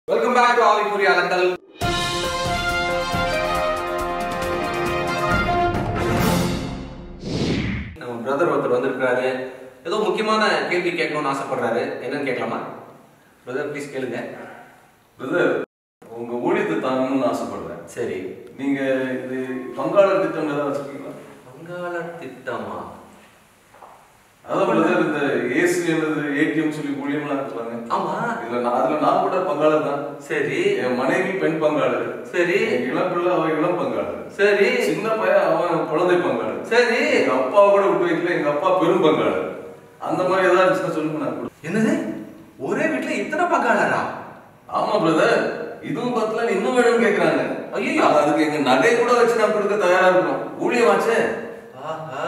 Welcome back to ஆவிக்குரிய அலங்கல் நம்ம brother ஒருத்தர் வந்திருக்கிறாரு ஏதோ முக்கியமான கேள்வி கேட்கணும்னு ஆசைப்படுறாரு என்னன்னு கேட்கலாமா பிரதர் ப்ளீஸ் கேளுங்க பிரதர் உங்க ஊழியத்தை தாங்கணும்னு ஆசைப்படுறேன் சரி நீங்க இது பங்காளர் திட்டம் ஏதாவது வச்சிருக்கீங்களா பங்காளர் திட்டமா அதான் பிரதர் இந்த ஏசி அல்லது ஏடிஎம் சொல்லி ஊழியம்லாம் இருக்கிறாங்க ஆமா இதுல நான் அதுல நான் கூட பங்காளர் தான் சரி என் மனைவி பெண் பங்காளர் சரி என் இளம் பிள்ளை அவ இளம் பங்காளர் சரி சின்ன பையன் அவன் குழந்தை பங்காளர் சரி எங்க அப்பா கூட விட்டு வைக்கல எங்க அப்பா பெரும் பங்காளர் அந்த மாதிரி ஏதாவது இருந்துச்சுன்னா சொல்லுங்க நான் கொடுக்குறேன். என்னது ஒரே வீட்டுல இத்தனை பங்காளரா ஆமா பிரதர் இதுவும் பத்தல இன்னும் வேணும்னு கேக்குறாங்க ஐயையோ. நாங்க அதுக்கு எங்க நகை கூட வச்சு நான் கொடுக்க தயாரா இருக்கோம் ஊழியமாச்சே ஆஹா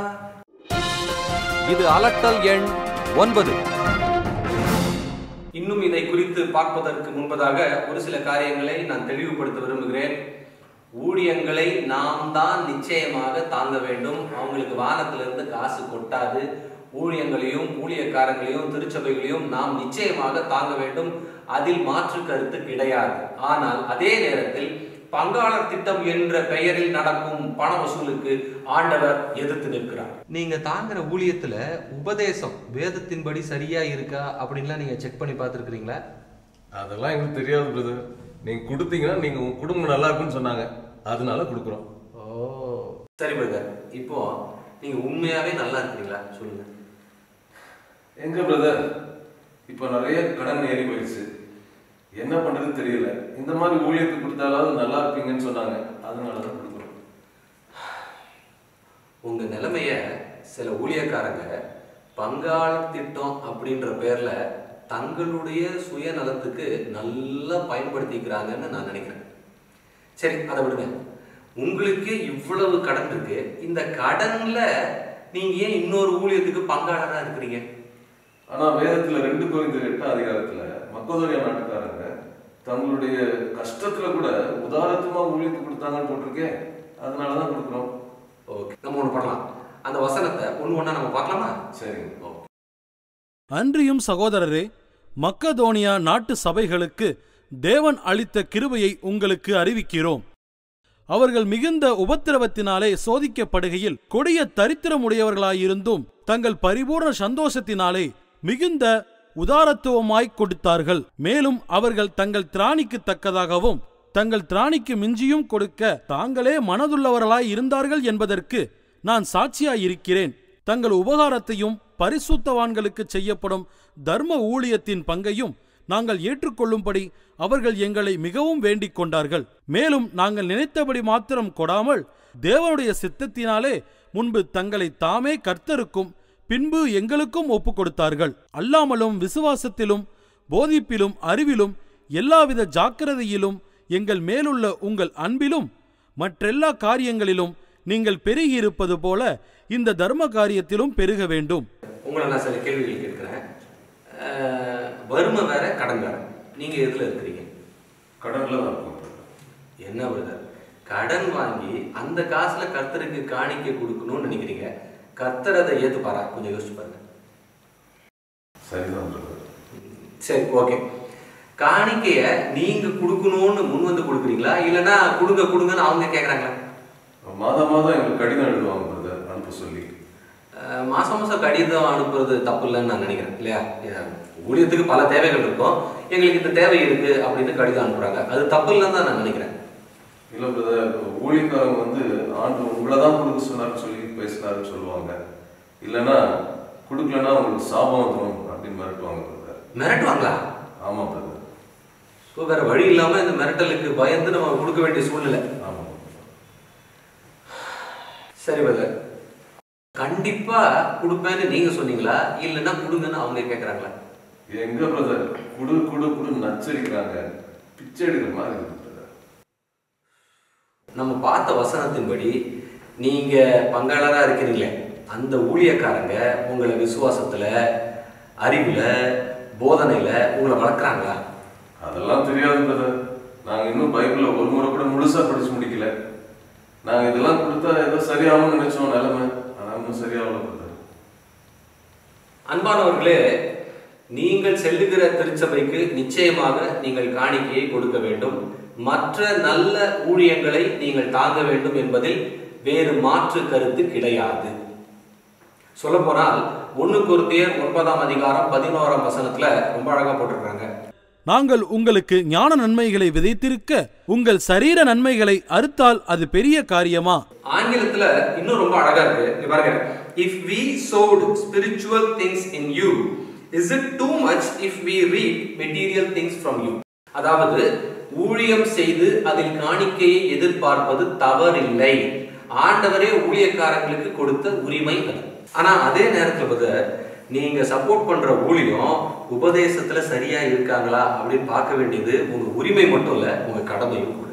இது அலட்டல் எண் ஒன்பது இன்னும் இதை குறித்து பார்ப்பதற்கு முன்பதாக ஒரு சில காரியங்களை நான் தெளிவுபடுத்த விரும்புகிறேன் ஊழியங்களை நாம் தான் நிச்சயமாக தாங்க வேண்டும் அவங்களுக்கு வானத்திலிருந்து காசு கொட்டாது ஊழியங்களையும் ஊழியக்காரங்களையும் திருச்சபைகளையும் நாம் நிச்சயமாக தாங்க வேண்டும் அதில் மாற்று கருத்து கிடையாது ஆனால் அதே நேரத்தில் பங்காளர் திட்டம் என்ற பெயரில் நடக்கும் பண வசூலுக்கு ஆண்டவர் எதிர்த்து நிற்கிறார் நீங்க தாங்குற ஊழியத்துல உபதேசம் வேதத்தின்படி சரியா இருக்கா அப்படின்லாம் நீங்க செக் பண்ணி பார்த்துருக்கீங்களா அதெல்லாம் எங்களுக்கு தெரியாது பிரதர் நீங்க கொடுத்தீங்கன்னா நீங்க உங்க குடும்பம் நல்லா இருக்கும்னு சொன்னாங்க அதனால கொடுக்குறோம் ஓ சரி பிரதர் இப்போ நீங்க உண்மையாவே நல்லா இருக்கிறீங்களா சொல்லுங்க எங்க பிரதர் இப்போ நிறைய கடன் ஏறி போயிடுச்சு என்ன பண்றதுன்னு தெரியல இந்த மாதிரி ஊழியத்துக்கு கொடுத்தாலாவது நல்லா இருப்பீங்கன்னு சொன்னாங்க அதனால தான் கொடுக்குறோம் உங்க நிலைமைய சில ஊழியக்காரங்க பங்காளர் திட்டம் அப்படின்ற பேர்ல தங்களுடைய சுயநலத்துக்கு நல்லா பயன்படுத்திக்கிறாங்கன்னு நான் நினைக்கிறேன் சரி அதை விடுங்க உங்களுக்கு இவ்வளவு கடன் இருக்கு இந்த கடன்ல நீங்க ஏன் இன்னொரு ஊழியத்துக்கு பங்காளரா இருக்கிறீங்க ஆனா வேதத்துல ரெண்டு கோரிந்த எட்டாம் அதிகாரத்துல மக்கதோனியா நாட்டுக்காரங்க தங்களுடைய கஷ்டத்துல கூட உதாரத்துமா ஊழியத்துக்கு கொடுத்தாங்கன்னு போட்டிருக்கேன் அதனால தான் கொடுக்குறோம் ஓகே நம்ம ஒண்ணு பண்ணலாம் அந்த வசனத்தை ஒண்ணு ஒண்ணா நம்ம பார்க்கலாமா சரிங்க ஓகே அன்றியும் சகோதரரே மக்கதோனியா நாட்டு சபைகளுக்கு தேவன் அளித்த கிருபையை உங்களுக்கு அறிவிக்கிறோம் அவர்கள் மிகுந்த உபத்திரவத்தினாலே சோதிக்கப்படுகையில் கொடிய தரித்திரமுடையவர்களாயிருந்தும் தங்கள் பரிபூர்ண சந்தோஷத்தினாலே மிகுந்த உதாரத்துவமாய்க் கொடுத்தார்கள் மேலும் அவர்கள் தங்கள் திராணிக்கு தக்கதாகவும் தங்கள் திராணிக்கு மிஞ்சியும் கொடுக்க தாங்களே மனதுள்ளவர்களாய் இருந்தார்கள் என்பதற்கு நான் சாட்சியாயிருக்கிறேன் தங்கள் உபகாரத்தையும் பரிசுத்தவான்களுக்கு செய்யப்படும் தர்ம ஊழியத்தின் பங்கையும் நாங்கள் ஏற்றுக்கொள்ளும்படி அவர்கள் எங்களை மிகவும் வேண்டிக் கொண்டார்கள் மேலும் நாங்கள் நினைத்தபடி மாத்திரம் கொடாமல் தேவனுடைய சித்தத்தினாலே முன்பு தங்களை தாமே கர்த்தருக்கும் பின்பு எங்களுக்கும் ஒப்புக் கொடுத்தார்கள் அல்லாமலும் விசுவாசத்திலும் போதிப்பிலும் அறிவிலும் எல்லாவித ஜாக்கிரதையிலும் எங்கள் மேலுள்ள உங்கள் அன்பிலும் மற்றெல்லா காரியங்களிலும் நீங்கள் பெருகியிருப்பது போல இந்த தர்ம காரியத்திலும் பெருக வேண்டும் உங்களை நான் சில கேள்விகள் கேட்கிறேன் அஹ், வறுமை வேற கடன் வேற நீங்க எதுல இருக்கிறீங்க கடன்ல தான் இருக்கும் என்ன பிரதர் கடன் வாங்கி அந்த காசுல கர்த்தருக்கு காணிக்கை கொடுக்கணும்னு நினைக்கிறீங்க கர்த்தர் அதை ஏத்துப்பாரா கொஞ்சம் யோசிச்சு பாருங்க சரிதான் பிரதர் சரி ஓகே காணிக்கைய நீங்க கொடுக்கணும்னு முன் வந்து கொடுக்குறீங்களா இல்லைன்னா கொடுங்க கொடுங்கன்னு அவங்க கேக்குறாங்களா மாதம் மாதம் எங்களுக்கு கடிதம் எழுதுவாங்க பிரதர் அனுப்ப சொல்லி அஹ், மாசம் மாசம் கடிதம் அனுப்புறது தப்பு இல்லைன்னு நான் நினைக்கிறேன் இல்லையா அஹ், ஊழியத்துக்கு பல தேவைகள் இருக்கும் எங்களுக்கு இந்த தேவை இருக்கு அப்படின்னு கடிதம் அனுப்புறாங்க அது தப்பு இல்லைன்னு தான் நான் நினைக்கிறேன் இல்ல பிரதர் ஊழியக்காரங்க வந்து ஆண்டு உங்களை தான் கொடுக்க சொன்னாருன்னு சொல்லி பேசினாருன்னு சொல்லுவாங்க இல்லைன்னா கொடுக்கலன்னா உங்களுக்கு சாபம் வந்துடும் அப்படின்னு மிரட்டுவாங்க பிரதர் மிரட்டுவாங்களா ஆமா பிரதர் ஸோ வேற வழி இல்லாம இந்த மிரட்டலுக்கு பயந்து நம்ம கொடுக்க வேண்டிய சூழ்நிலை ஆமா சரி பிரதர் கண்டிப்பா கொடுப்பேன்னு நீங்க சொன்னீங்களா இல்லைன்னா கொடுங்கன்னு அவங்க கேக்குறாங்களா எங்க பிரதர் குடு குடு குடு நச்சரிக்கிறாங்க பிச்சை எடுக்கிற மாதிரி இருக்கு பிரதர் நம்ம பார்த்த வசனத்தின்படி நீங்க பங்காளரா இருக்கிறீங்களே அந்த ஊழியக்காரங்க உங்களை விசுவாசத்துல அறிவுல போதனையில உங்களை வளர்க்குறாங்களா அதெல்லாம் தெரியாது பிரதர் நாங்க இன்னும் பைபிள்ல ஒரு முறை கூட முழுசா படிச்சு முடிக்கல நாங்க இதெல்லாம் கொடுத்தா ஏதோ சரியாகும்னு நினைச்சோம் நிலைமை ஆனா இன்னும் சரியாகல பிரதர் அன்பானவர்களே நீங்கள் செல்லுகிற திருச்சபைக்கு நிச்சயமாக நீங்கள் காணிக்கையை கொடுக்க வேண்டும் மற்ற நல்ல ஊழியங்களை நீங்கள் தாங்க வேண்டும் என்பதில் வேறு மாற்று கருத்து கிடையாது சொல்ல போனால் ஒண்ணு குருத்தியர் ஒன்பதாம் அதிகாரம் பதினோராம் வசனத்துல ரொம்ப அழகா போட்டிருக்காங்க நாங்கள் உங்களுக்கு ஞான நன்மைகளை விதைத்திருக்க உங்கள் சரீர நன்மைகளை அறுத்தால் அது பெரிய காரியமா ஆங்கிலத்துல இன்னும் ரொம்ப அழகா இருக்கு இங்க பாருங்க if we sowed spiritual things in you is it too much if we reap material things from you அதாவது ஊழியம் செய்து அதில் காணிக்கையை எதிர்பார்ப்பது தவறில்லை ஆண்டவரே ஊழியக்காரங்களுக்கு கொடுத்த உரிமை அது ஆனா அதே நேரத்துல brother, நீங்க சப்போர்ட் பண்ற ஊழியம் உபதேசத்துல சரியா இருக்காங்களா அப்படின்னு பார்க்க வேண்டியது உங்க உரிமை மட்டும் இல்ல உங்க கடமையும் கூட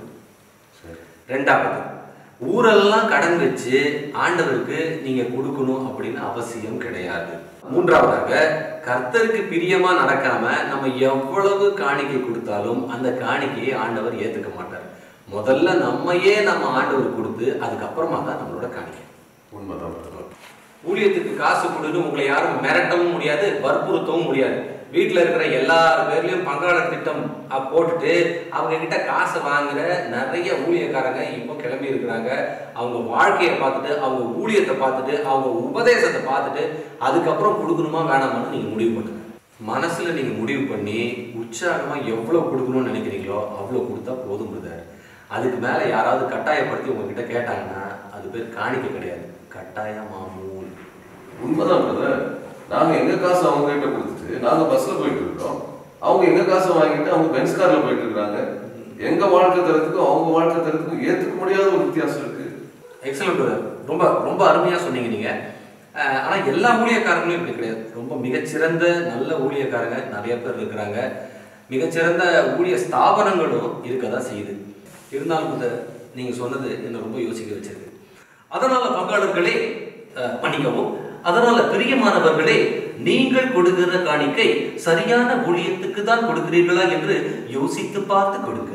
ரெண்டாவது ஊரெல்லாம் கடன் வச்சு ஆண்டவருக்கு நீங்க கொடுக்கணும் அப்படின்னு அவசியம் கிடையாது மூன்றாவதாக கர்த்தருக்கு பிரியமா நடக்காம நம்ம எவ்வளவு காணிக்கை கொடுத்தாலும் அந்த காணிக்கையை ஆண்டவர் ஏத்துக்க மாட்டார் முதல்ல நம்மையே நம்ம ஆண்டவர் கொடுத்து அதுக்கப்புறமா தான் நம்மளோட காணிக்கை உண்மைதான் brother. ஊழியத்துக்கு காசு கொடுன்னு உங்களை யாரும் மிரட்டவும் முடியாது வற்புறுத்தவும் முடியாது வீட்டில் இருக்கிற எல்லா பேர்லயும் பங்காளர் திட்டம் அ, போட்டுட்டு அவங்க கிட்ட காசு வாங்குற நிறைய ஊழியக்காரங்க இப்போ கிளம்பி இருக்கிறாங்க அவங்க வாழ்க்கையை பார்த்துட்டு அவங்க ஊழியத்தை பார்த்துட்டு அவங்க உபதேசத்தை பார்த்துட்டு அதுக்கப்புறம் கொடுக்கணுமா வேணாமான்னு நீங்க முடிவு பண்ணுங்க மனசுல நீங்க முடிவு பண்ணி உற்சாகமா எவ்வளவு கொடுக்கணும்னு நினைக்கிறீங்களோ அவ்வளவு கொடுத்தா போதும் பிரதர் அதுக்கு மேல யாராவது கட்டாயப்படுத்தி உங்ககிட்ட கேட்டாங்கன்னா அது பேர் காணிக்கை கிடையாது கட்டாயமாமூல் உண்மைதான் பிரதர் நாங்க எங்க காசு அவங்க கிட்ட கொடுத்துட்டு நாங்க பஸ்ல போயிட்டு இருக்கோம் அவங்க எங்க காசை வாங்கிட்டு அவங்க பென்ஸ் கார்ல போயிட்டு இருக்காங்க எங்க வாழ்க்கை தரத்துக்கும் அவங்க வாழ்க்கை தரத்துக்கும் ஏத்துக்க முடியாத ஒரு வித்தியாசம் இருக்கு எக்ஸலண்ட் பிரதர் ரொம்ப ரொம்ப அருமையா சொன்னீங்க நீங்க அஹ், ஆனா எல்லா ஊழியக்காரங்களும் இப்படி கிடையாது ரொம்ப மிகச்சிறந்த நல்ல ஊழியக்காரங்க நிறைய பேர் இருக்கிறாங்க மிகச்சிறந்த ஊழிய ஸ்தாபனங்களும் இருக்கதான் செய்யுது இருந்தாலும் கூட நீங்க சொன்னது என்ன ரொம்ப யோசிக்க வச்சிருக்கு அதனால பங்காளர்களே அஹ், மன்னிக்கவும் அதனால பிரியமானவர்களே நீங்கள் கொடுக்கிற காணிக்கை சரியான ஊழியத்துக்கு தான் கொடுக்கிறீர்களா என்று யோசித்து பார்த்து கொடுங்க